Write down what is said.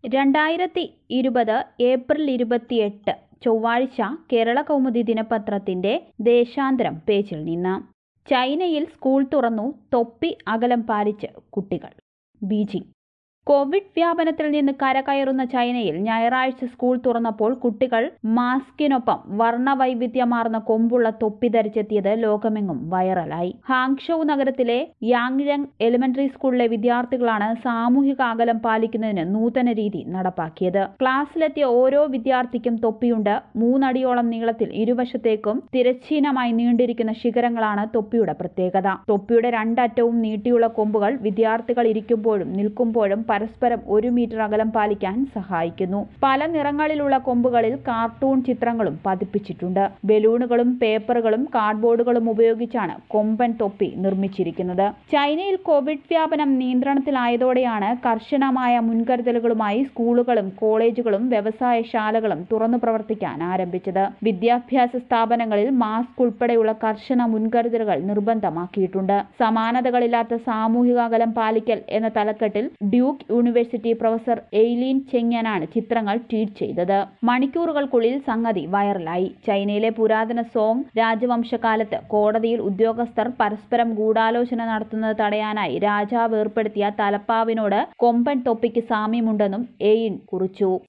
രണ്ടായിരത്തി ഇരുപത് ഏപ്രിൽ ഇരുപത്തിയെട്ട് ചൊവ്വാഴ്ച കേരള കൗമുദി ദിനപത്രത്തിന്റെ ദേശാന്തരം പേജിൽ നിന്ന് ചൈനയിൽ സ്കൂൾ തുറന്നു തൊപ്പി അകലം പാലിച്ച് കുട്ടികൾ ബീജിംഗ് കോവിഡ് വ്യാപനത്തിൽ നിന്ന് കരകയറുന്ന ചൈനയിൽ ഞായറാഴ്ച സ്കൂൾ തുറന്നപ്പോൾ കുട്ടികൾ മാസ്കിനൊപ്പം വർണ്ണവൈവിധ്യമാർന്ന കൊമ്പുള്ള തൊപ്പി ധരിച്ചെത്തിയത് ലോകമെങ്ങും വൈറലായി ഹാങ്ഷൌ നഗരത്തിലെ യാങ്ലങ് എലിമെന്ററി സ്കൂളിലെ വിദ്യാർത്ഥികളാണ് സാമൂഹിക അകലം പാലിക്കുന്നതിന് നൂതന രീതി നടപ്പാക്കിയത് ക്ലാസ്സിലെത്തിയ ഓരോ വിദ്യാർത്ഥിക്കും തൊപ്പിയുണ്ട് മൂന്നടിയോളം നീളത്തിൽ ഇരുവശത്തേക്കും തിരശ്ചീനമായി നീണ്ടിരിക്കുന്ന ശിഖരങ്ങളാണ് തൊപ്പിയുടെ പ്രത്യേകത തൊപ്പിയുടെ രണ്ടറ്റവും നീട്ടിയുള്ള കൊമ്പുകൾ വിദ്യാർത്ഥികൾ ഇരിക്കുമ്പോഴും നിൽക്കുമ്പോഴും പരസ്പരം ഒരു മീറ്റർ അകലം പാലിക്കാൻ സഹായിക്കുന്നു പല നിറങ്ങളിലുള്ള കൊമ്പുകളിൽ കാർട്ടൂൺ ചിത്രങ്ങളും പതിപ്പിച്ചിട്ടുണ്ട് ബലൂണുകളും പേപ്പറുകളും കാർഡ്ബോർഡുകളും ഉപയോഗിച്ചാണ് കൊമ്പൻ തൊപ്പി നിർമ്മിച്ചിരിക്കുന്നത് ചൈനയിൽ കോവിഡ് വ്യാപനം നിയന്ത്രണത്തിലായതോടെയാണ് കർശനമായ മുൻകരുതലുകളുമായി സ്കൂളുകളും കോളേജുകളും വ്യവസായശാലകളും തുറന്നു പ്രവർത്തിക്കാൻ ആരംഭിച്ചത് വിദ്യാഭ്യാസ സ്ഥാപനങ്ങളിൽ മാസ്ക് ഉൾപ്പെടെയുള്ള കർശന മുൻകരുതലുകൾ നിർബന്ധമാക്കിയിട്ടുണ്ട് സമാനതകളില്ലാത്ത സാമൂഹിക അകലം പാലിക്കൽ എന്ന തലക്കെട്ടിൽ ഡ്യൂക്ക് യൂണിവേഴ്സിറ്റി പ്രൊഫസർ എയ്ലീൻ ചെങ്യനാണ് ചിത്രങ്ങൾ ട്വീറ്റ് ചെയ്തത് മണിക്കൂറുകൾക്കുള്ളിൽ സംഗതി വൈറലായി ചൈനയിലെ പുരാതന സോങ് രാജവംശകാലത്ത് കോടതിയിൽ ഉദ്യോഗസ്ഥർ പരസ്പരം ഗൂഢാലോചന നടത്തുന്നത് തടയാനായി രാജാവ് ഏർപ്പെടുത്തിയ തലപ്പാവിനോട് കൊമ്പൻ തൊപ്പിക്ക് സാമ്യമുണ്ടെന്നും എയിൻ കുറിച്ചു